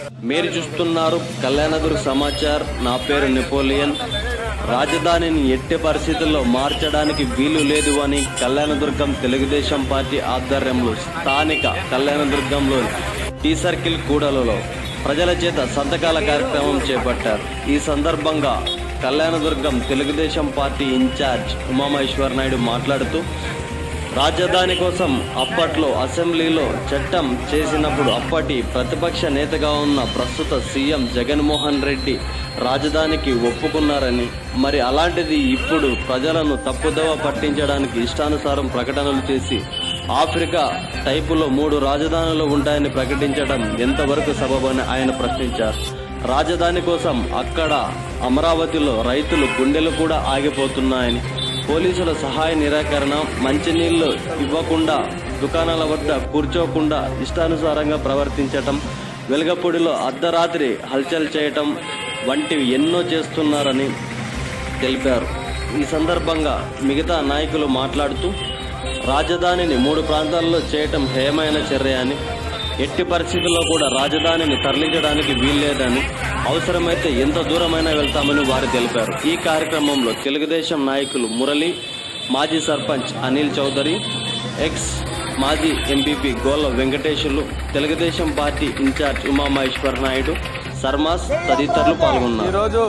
మీరు చూస్తున్నారు కళ్యాణదుర్గ సమాచార్ నా పేరు నెపోలియన్ రాజధానిని ఎట్టి పరిస్థితుల్లో మార్చడానికి వీలు లేదు అని కళ్యాణదుర్గం తెలుగుదేశం పార్టీ ఆధ్వర్యంలో స్థానిక కళ్యాణదుర్గంలోని టీ సర్కిల్ కూడలలో ప్రజల చేత సంతకాల కార్యక్రమం చేపట్టారు ఈ సందర్భంగా కళ్యాణదుర్గం తెలుగుదేశం పార్టీ ఇన్ఛార్జ్ ఉమామహేశ్వర నాయుడు మాట్లాడుతూ రాజధాని కోసం అప్పట్లో అసెంబ్లీలో చట్టం చేసినప్పుడు అప్పటి ప్రతిపక్ష నేతగా ఉన్న ప్రస్తుత సీఎం జగన్మోహన్ రెడ్డి రాజధానికి ఒప్పుకున్నారని మరి అలాంటిది ఇప్పుడు ప్రజలను తప్పుదోవ పట్టించడానికి ఇష్టానుసారం ప్రకటనలు చేసి ఆఫ్రికా టైపులో మూడు రాజధానులు ఉంటాయని ప్రకటించడం ఎంతవరకు సబబని ఆయన ప్రశ్నించారు రాజధాని కోసం అక్కడ అమరావతిలో రైతులు గుండెలు కూడా ఆగిపోతున్నాయని పోలీసుల సహాయ నిరాకరణ మంచినీళ్లు ఇవ్వకుండా దుకాణాల వద్ద కూర్చోకుండా ఇష్టానుసారంగా ప్రవర్తించటం వెలగపూడిలో అర్ధరాత్రి హల్చల్ చేయటం వంటివి ఎన్నో చేస్తున్నారని తెలిపారు ఈ సందర్భంగా మిగతా నాయకులు మాట్లాడుతూ రాజధానిని మూడు ప్రాంతాల్లో చేయటం హేయమైన చర్య అని ఎట్టి పరిస్థితుల్లో కూడా రాజధానిని తరలించడానికి వీల్లేదని అవసరమైతే ఎంత దూరమైనా వెళ్తామని వారు తెలిపారు ఈ కార్యక్రమంలో తెలుగుదేశం నాయకులు మురళి మాజీ సర్పంచ్ అనిల్ చౌదరి ఎక్స్ మాజీ MPP Golla Venkateswarlu Telugu Desam party incharge Umamaheswara Naidu సర్మాస్ తదితరులు పాల్గొన్నారు ఈరోజు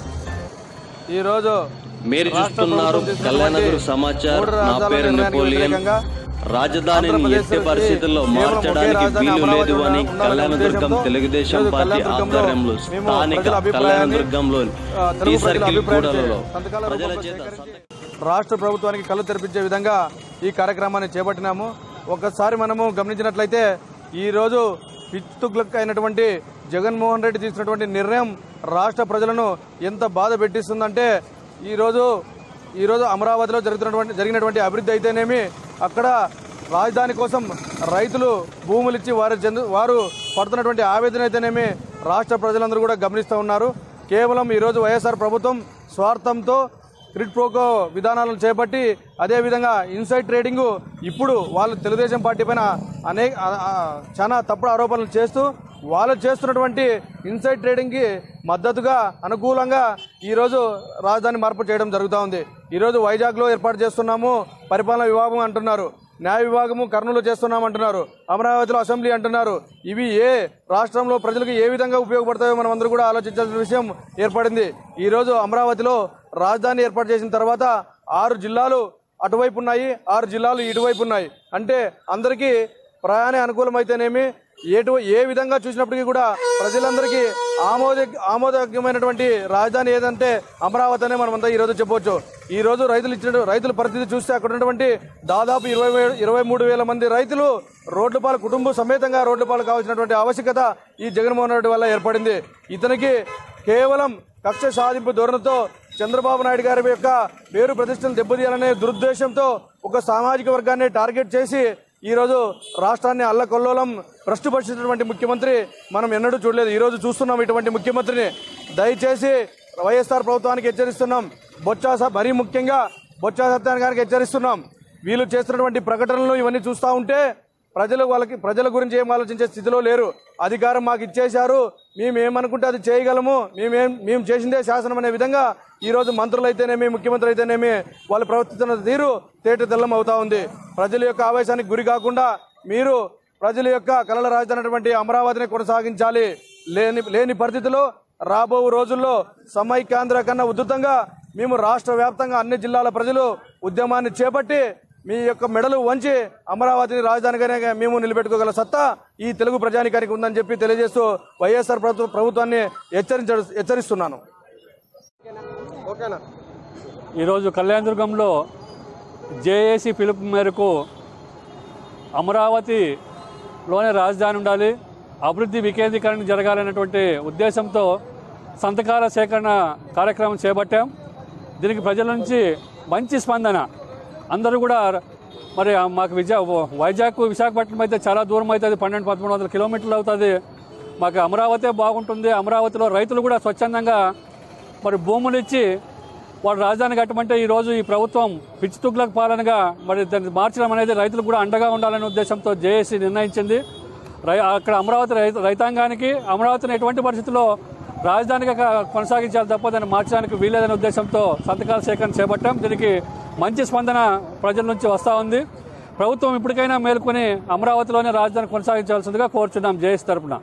ఈరోజు మీరు చూస్తున్నారు కళ్యాణదుర్గ సమాచార్ నా పేరు నెపోలియన్ రాజధానిని ఎట్టి పరిస్థితుల్లో మార్చడానికి వీలు లేదు అని కళ్యాణదుర్గం తెలుగుదేశం పార్టీ ఆధ్వర్యంలో స్థానిక కళ్యాణదుర్గంలోని టీ సర్కిల్ కూడలలో ప్రజల చేత సంతకం రాష్ట్ర ప్రభుత్వానికి కళ్ళు తెరిపించే విధంగా ఈ కార్యక్రమాన్ని చేపట్టినాము ఒక్కసారి మనము గమనించినట్లయితే ఈ రోజు పిచ్చుతుగ్లక్ అయినటువంటి జగన్మోహన్ రెడ్డి తీసుకున్నటువంటి నిర్ణయం రాష్ట్ర ప్రజలను ఎంత బాధ పెట్టిస్తుందంటే ఈరోజు ఈరోజు అమరావతిలో జరుగుతున్నటువంటి జరిగినటువంటి అభివృద్ధి అయితేనేమి అక్కడ రాజధాని కోసం రైతులు భూములు ఇచ్చి వారి చెందు వారు పడుతున్నటువంటి ఆవేదన అయితేనేమి రాష్ట్ర ప్రజలందరూ కూడా గమనిస్తూ ఉన్నారు కేవలం ఈరోజు వైఎస్ఆర్ ప్రభుత్వం స్వార్థంతో క్రిడ్ ప్రోకో విధానాలను చేపట్టి అదేవిధంగా ఇన్సైడ్ ట్రేడింగ్ ఇప్పుడు వాళ్ళు తెలుగుదేశం పార్టీ పైన అనేక ఆ- ఆ చాలా తప్పుడు ఆరోపణలు చేస్తూ వాళ్ళు చేస్తున్నటువంటి ఇన్సైడ్ ట్రేడింగ్కి మద్దతుగా అనుకూలంగా ఈరోజు రాజధాని మార్పు చేయడం జరుగుతూ ఉంది ఈరోజు వైజాగ్లో ఏర్పాటు చేస్తున్నాము పరిపాలన విభాగం అంటున్నారు న్యాయ విభాగము కర్నూలు చేస్తున్నామంటున్నారు అమరావతిలో అసెంబ్లీ అంటున్నారు ఇవి ఏ రాష్ట్రంలో ప్రజలకు ఏ విధంగా ఉపయోగపడతాయో మనం అందరూ కూడా ఆలోచించాల్సిన విషయం ఏర్పడింది ఈరోజు అమరావతిలో రాజధాని ఏర్పాటు చేసిన తర్వాత ఆరు జిల్లాలు అటువైపు ఉన్నాయి ఆరు జిల్లాలు ఇటువైపు ఉన్నాయి అంటే అందరికీ ప్రయాణ అనుకూలమైతేనేమి ఎటు ఏ విధంగా చూసినప్పటికీ కూడా ప్రజలందరికీ ఆమోద ఆమోదయోగ్యమైనటువంటి రాజధాని ఏదంటే అమరావతి అనే మనమంతా ఈ రోజు చెప్పవచ్చు ఈ రోజు రైతులు ఇచ్చిన రైతుల పరిస్థితి చూస్తే అక్కడ ఉన్నటువంటి దాదాపు ఇరవై వే- ఇరవై మూడు వేల మంది రైతులు రోడ్డు పాలు కుటుంబ సమేతంగా రోడ్డు పాలు కావాల్సినటువంటి ఆవశ్యకత ఈ జగన్మోహన్ రెడ్డి వల్ల ఏర్పడింది ఇతనికి కేవలం కక్ష సాధింపు ధోరణితో చంద్రబాబు నాయుడు గారి యొక్క పేరు ప్రతిష్టలు దెబ్బతీయాలనే దురుద్దేశంతో ఒక సామాజిక వర్గాన్ని టార్గెట్ చేసి ఈరోజు రాష్ట్రాన్ని అల్లకొల్లోలం భ్రష్టుపరిచినటువంటి ముఖ్యమంత్రి మనం ఎన్నడూ చూడలేదు ఈరోజు చూస్తున్నాం ఇటువంటి ముఖ్యమంత్రిని దయచేసి వైఎస్ఆర్ ప్రభుత్వానికి హెచ్చరిస్తున్నాం బొత్స స- మరీ ముఖ్యంగా బొత్స సత్యాన్ని గారికి హెచ్చరిస్తున్నాం వీళ్ళు చేస్తున్నటువంటి ప్రకటనలు ఇవన్నీ చూస్తూ ఉంటే ప్రజలు వాళ్ళకి ప్రజల గురించి ఏం ఆలోచించే స్థితిలో లేరు అధికారం మాకు ఇచ్చేశారు మేము ఏమనుకుంటే అది చేయగలము మేమేం మేము చేసిందే శాసనం అనే విధంగా ఈ రోజు మంత్రులు అయితేనేమి ముఖ్యమంత్రి అయితేనేమి వాళ్ళు ప్రవర్తిస్తున్న తీరు తేట తెల్లం అవుతా ఉంది ప్రజల యొక్క ఆవేశానికి గురి కాకుండా మీరు ప్రజల యొక్క కలల రాజధాని అయినటువంటి అమరావతిని కొనసాగించాలి లేని లేని పరిస్థితిలో రాబో రోజుల్లో సమైక్యాంధ్ర కన్నా ఉధృతంగా మేము రాష్ట్ర వ్యాప్తంగా అన్ని జిల్లాల ప్రజలు ఉద్యమాన్ని చేపట్టి మీ యొక్క మెడలు వంచి అమరావతిని రాజధానిగానే మేము నిలబెట్టుకోగల సత్తా ఈ తెలుగు ప్రజానికానికి ఉందని చెప్పి తెలియజేస్తూ వైఎస్ఆర్ ప్రభు- ప్రభుత్వాన్ని హెచ్చరించ హెచ్చరిస్తున్నాను ఓకేనా ఈరోజు కళ్యాణదుర్గంలో జేఏసీ పిలుపు మేరకు అమరావతిలోనే రాజధాని ఉండాలి అభివృద్ధి వికేంద్రీకరణ జరగాలనేటువంటి ఉద్దేశంతో సంతకాల సేకరణ కార్యక్రమం చేపట్టాం దీనికి ప్రజల నుంచి మంచి స్పందన అందరూ కూడా మరి మాకు విజయ వైజాగ్ విశాఖపట్నం అయితే చాలా దూరం అవుతుంది పన్నెండు పదమూడు వందల కిలోమీటర్లు అవుతుంది మాకు అమరావతి బాగుంటుంది అమరావతిలో రైతులు కూడా స్వచ్ఛందంగా మరి భూములు ఇచ్చి వాడు రాజధాని కట్టమంటే ఈ రోజు ఈ ప్రభుత్వం పిచ్చి తుగ్లక్ పాలనగా మరి దాన్ని మార్చడం అనేది రైతులకు కూడా అండగా ఉండాలనే ఉద్దేశంతో జేఏసీ నిర్ణయించింది రై అక్కడ అమరావతి రైత రైతాంగానికి అమరావతిని ఎటువంటి పరిస్థితుల్లో రాజధానిగా క- కొనసాగించాలి తప్ప దాన్ని మార్చడానికి వీలేదనే ఉద్దేశంతో సంతకాల సేకరణ చేపట్టాం దీనికి మంచి స్పందన ప్రజల నుంచి వస్తూ ఉంది ప్రభుత్వం ఇప్పటికైనా మేల్కొని అమరావతిలోనే రాజధాని కొనసాగించాల్సిందిగా కోరుచున్నాం జేఎస్ తరపున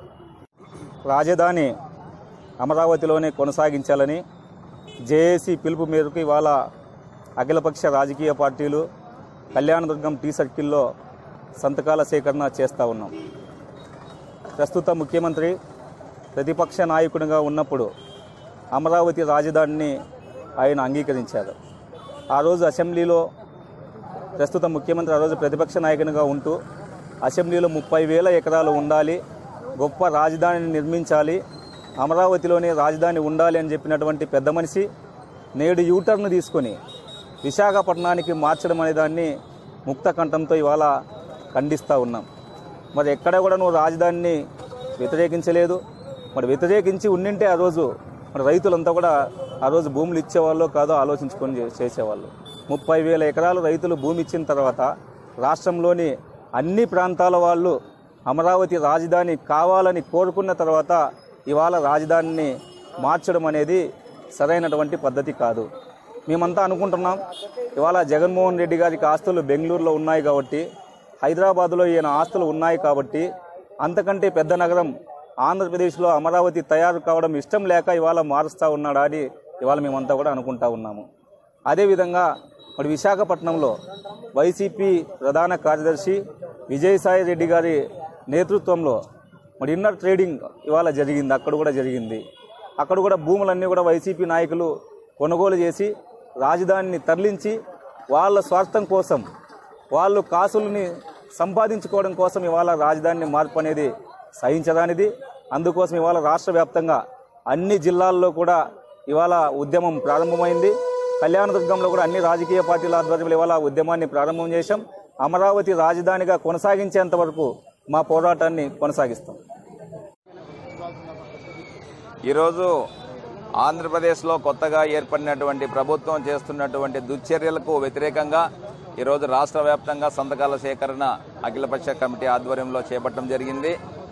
రాజధాని అమరావతిలోనే కొనసాగించాలని జేఏసీ పిలుపు మేరకు ఇవాళ అఖిలపక్ష రాజకీయ పార్టీలు కళ్యాణదుర్గం టీ సర్కిల్లో సంతకాల సేకరణ చేస్తూ ఉన్నాం ప్రస్తుత ముఖ్యమంత్రి ప్రతిపక్ష నాయకుడిగా ఉన్నప్పుడు అమరావతి రాజధానిని ఆయన అంగీకరించారు ఆ రోజు అసెంబ్లీలో ప్రస్తుత ముఖ్యమంత్రి ఆ రోజు ప్రతిపక్ష నాయకునిగా ఉంటూ అసెంబ్లీలో ముప్పై వేల ఎకరాలు ఉండాలి గొప్ప రాజధానిని నిర్మించాలి అమరావతిలోనే రాజధాని ఉండాలి అని చెప్పినటువంటి పెద్ద మనిషి నేడు యూటర్న్ తీసుకొని విశాఖపట్నానికి మార్చడం అనే దాన్ని ముక్త కంఠంతో ఇవాళ ఖండిస్తూ ఉన్నాం మరి ఎక్కడ కూడా నువ్వు రాజధానిని వ్యతిరేకించలేదు మరి వ్యతిరేకించి ఉండింటే ఆ రోజు మరి రైతులంతా కూడా ఆ రోజు భూములు ఇచ్చేవాళ్ళు కాదో ఆలోచించుకొని చే- చేసేవాళ్ళు ముప్పై వేల ఎకరాలు రైతులు భూమి ఇచ్చిన తర్వాత రాష్ట్రంలోని అన్ని ప్రాంతాల వాళ్ళు అమరావతి రాజధాని కావాలని కోరుకున్న తర్వాత ఇవాళ రాజధానిని మార్చడం అనేది సరైనటువంటి పద్ధతి కాదు మేమంతా అనుకుంటున్నాం ఇవాళ జగన్మోహన్ రెడ్డి గారికి ఆస్తులు బెంగళూరులో ఉన్నాయి కాబట్టి హైదరాబాద్లో ఈయన ఆస్తులు ఉన్నాయి కాబట్టి అంతకంటే పెద్ద నగరం ఆంధ్రప్రదేశ్లో అమరావతి తయారు కావడం ఇష్టం లేక ఇవాళ మారుస్తూ ఉన్నాడా అని ఇవాళ మేమంతా కూడా అనుకుంటా ఉన్నాము అదేవిధంగా మరి విశాఖపట్నంలో వైసీపీ ప్రధాన కార్యదర్శి విజయసాయి రెడ్డి గారి నేతృత్వంలో మరి ఇన్నర్ ట్రేడింగ్ ఇవాళ జరిగింది అక్కడ కూడా జరిగింది అక్కడ కూడా భూములన్నీ కూడా వైసీపీ నాయకులు కొనుగోలు చేసి రాజధానిని తరలించి వాళ్ళ స్వార్థం కోసం వాళ్ళు కాసుల్ని సంపాదించుకోవడం కోసం ఇవాళ రాజధాని మార్పు అనేది సహించదానిది అందుకోసం ఇవాళ రాష్ట్ర వ్యాప్తంగా అన్ని జిల్లాల్లో కూడా ఇవాళ ఉద్యమం ప్రారంభమైంది కళ్యాణదుర్గంలో కూడా అన్ని రాజకీయ పార్టీల ఆధ్వర్యంలో ఇవాళ ఉద్యమాన్ని ప్రారంభం చేశాం అమరావతి రాజధానిగా కొనసాగించేంత వరకు మా పోరాటాన్ని కొనసాగిస్తాం ఈరోజు ఆంధ్రప్రదేశ్లో కొత్తగా ఏర్పడినటువంటి ప్రభుత్వం చేస్తున్నటువంటి దుశ్చర్యలకు వ్యతిరేకంగా ఈరోజు రాష్ట్ర వ్యాప్తంగా సంతకాల సేకరణ అఖిలపక్ష కమిటీ ఆధ్వర్యంలో చేపట్టడం జరిగింది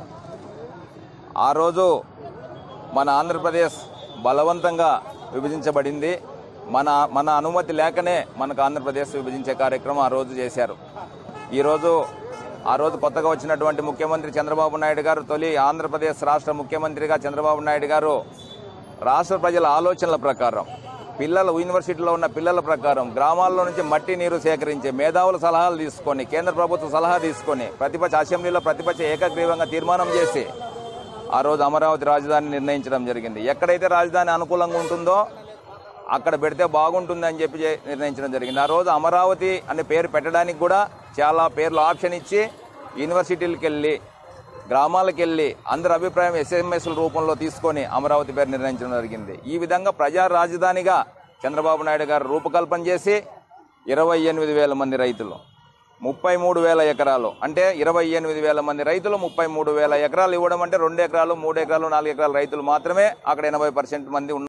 ఆ రోజు మన ఆంధ్రప్రదేశ్ బలవంతంగా విభజించబడింది మన మన అనుమతి లేకనే మనకు ఆంధ్రప్రదేశ్ విభజించే కార్యక్రమం ఆ రోజు చేశారు ఈరోజు ఆ రోజు కొత్తగా వచ్చినటువంటి ముఖ్యమంత్రి చంద్రబాబు నాయుడు గారు తొలి ఆంధ్రప్రదేశ్ రాష్ట్ర ముఖ్యమంత్రిగా చంద్రబాబు నాయుడు గారు రాష్ట్ర ప్రజల ఆలోచనల ప్రకారం పిల్లల యూనివర్సిటీలో ఉన్న పిల్లల ప్రకారం గ్రామాల్లో నుంచి మట్టి నీరు సేకరించి మేధావుల సలహాలు తీసుకొని కేంద్ర ప్రభుత్వ సలహా తీసుకొని ప్రతిపక్ష అసెంబ్లీలో ప్రతిపక్ష ఏకగ్రీవంగా తీర్మానం చేసి ఆ రోజు అమరావతి రాజధాని నిర్ణయించడం జరిగింది ఎక్కడైతే రాజధాని అనుకూలంగా ఉంటుందో అక్కడ పెడితే బాగుంటుంది అని చెప్పి చే- నిర్ణయించడం జరిగింది ఆ రోజు అమరావతి అనే పేరు పెట్టడానికి కూడా చాలా పేర్లు ఆప్షన్ ఇచ్చి యూనివర్సిటీలకు వెళ్ళి గ్రామాలకు వెళ్ళి అందరి అభిప్రాయం ఎస్ఎంఎస్ల రూపంలో తీసుకొని అమరావతి పేరు నిర్ణయించడం జరిగింది ఈ విధంగా ప్రజా రాజధానిగా చంద్రబాబు నాయుడు గారు రూపకల్పన చేసి ఇరవై ఎనిమిది వేల మంది రైతులు ముప్పై మూడు వేల ఎకరాలు అంటే ఇరవై ఎనిమిది వేల మంది రైతులు ముప్పై మూడు వేల ఎకరాలు ఇవ్వడం అంటే రెండు ఎకరాలు మూడు ఎకరాలు నాలుగు ఎకరాల రైతులు మాత్రమే అక్కడ ఎనభై పర్సెంట్ మంది ఉన్నారు